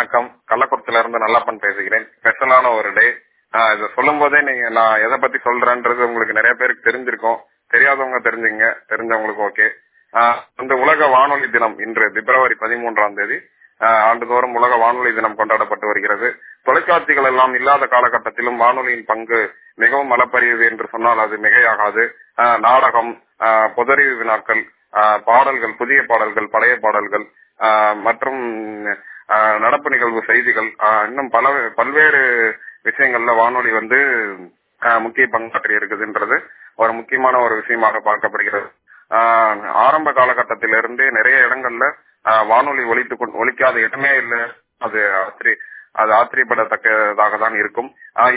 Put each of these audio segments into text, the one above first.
வணக்கம் கள்ளக்குறிச்சியில இருந்து நல்லப்பன் பேசுகிறேன் ஸ்பெஷலான ஒரு டே இதை சொல்லும் போதே நீங்க நான் எதை பத்தி சொல்றேன்றது உங்களுக்கு நிறைய பேருக்கு தெரிஞ்சிருக்கும் தெரியாதவங்க தெரிஞ்சுங்க தெரிஞ்சவங்களுக்கு ஓகே இந்த உலக வானொலி தினம் இன்று பிப்ரவரி பதிமூன்றாம் தேதி ஆஹ் ஆண்டுதோறும் உலக வானொலி தினம் கொண்டாடப்பட்டு வருகிறது தொலைக்காட்சிகள் எல்லாம் இல்லாத காலகட்டத்திலும் வானொலியின் பங்கு மிகவும் அளப்பரியது என்று சொன்னால் அது மிகையாகாது ஆஹ் நாடகம் ஆஹ் பொதறிவு வினாக்கள் ஆஹ் பாடல்கள் புதிய பாடல்கள் பழைய பாடல்கள் ஆஹ் மற்றும் ஆஹ் நடப்பு நிகழ்வு செய்திகள் ஆஹ் இன்னும் பல பல்வேறு விஷயங்கள்ல வானொலி வந்து ஆஹ் முக்கிய பங்காற்றி இருக்குதுன்றது ஒரு முக்கியமான ஒரு விஷயமாக பார்க்கப்படுகிறது ஆஹ் ஆரம்ப காலகட்டத்திலிருந்தே நிறைய இடங்கள்ல ஆஹ் வானொலி ஒலித்து கொண்டு ஒலிக்காத இடமே இல்லை அது ஆச்சரிய அது ஆச்சரியப்படத்தக்கதாக தான் இருக்கும் ஆஹ்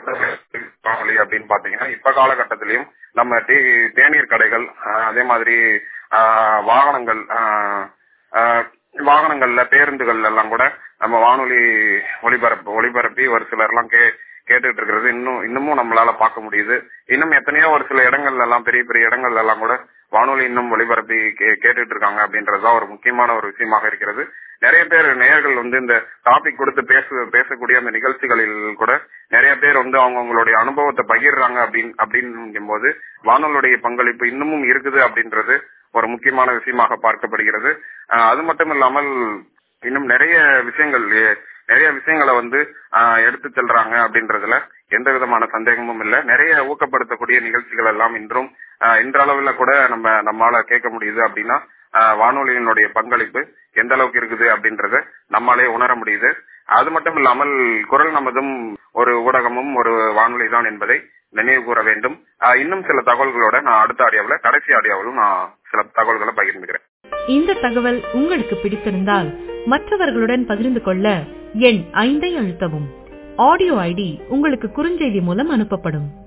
வானொலி அப்படின்னு பாத்தீங்கன்னா இப்ப காலகட்டத்திலையும் நம்ம டீ தேநீர் கடைகள் ஆஹ் அதே மாதிரி ஆஹ் வாகனங்கள் ஆஹ் ஆஹ் வாகனங்கள்ல பேருந்துகள் எல்லாம் கூட நம்ம வானொலி ஒளிபரப்பு ஒளிபரப்பி ஒரு சிலர் எல்லாம் கே கேட்டுட்டு இருக்கிறது இன்னும் இன்னமும் நம்மளால பார்க்க முடியுது இன்னும் எத்தனையோ ஒரு சில இடங்கள்ல எல்லாம் பெரிய பெரிய இடங்கள்ல எல்லாம் கூட வானொலி இன்னும் ஒளிபரப்பி கேட்டுட்டு இருக்காங்க அப்படின்றதுதான் ஒரு முக்கியமான ஒரு விஷயமாக இருக்கிறது நிறைய பேர் நேயர்கள் வந்து இந்த டாபிக் கொடுத்து பேச பேசக்கூடிய அந்த நிகழ்ச்சிகளில் கூட நிறைய பேர் வந்து அவங்கவுங்களுடைய அனுபவத்தை பகிர்றாங்க அப்படின்னு அப்படின்னும் போது வானொலியுடைய பங்களிப்பு இன்னமும் இருக்குது அப்படின்றது ஒரு முக்கியமான விஷயமாக பார்க்கப்படுகிறது அது மட்டும் இல்லாமல் இன்னும் நிறைய விஷயங்கள் நிறைய விஷயங்களை வந்து எடுத்து செல்றாங்க அப்படின்றதுல எந்த விதமான சந்தேகமும் இல்லை நிறைய ஊக்கப்படுத்தக்கூடிய நிகழ்ச்சிகள் எல்லாம் இன்றும் இன்றளவுல கூட நம்ம நம்மளால கேட்க முடியுது அப்படின்னா வானொலியினுடைய பங்களிப்பு எந்த அளவுக்கு இருக்குது அப்படின்றத நம்மளாலே உணர முடியுது அது மட்டும் இல்லாமல் குரல் நமதும் ஒரு ஊடகமும் ஒரு வானொலி தான் என்பதை நினைவு கூற வேண்டும் இன்னும் சில தகவல்களோட நான் அடுத்த ஆடியோவில் கடைசி ஆடியோவிலும் நான் சில தகவல்களை பகிர்ந்துக்கிறேன் இந்த தகவல் உங்களுக்கு பிடித்திருந்தால் மற்றவர்களுடன் பகிர்ந்து கொள்ள எண் ஐந்தை அழுத்தவும் ஆடியோ ஐடி உங்களுக்கு குறுஞ்செய்தி மூலம் அனுப்பப்படும்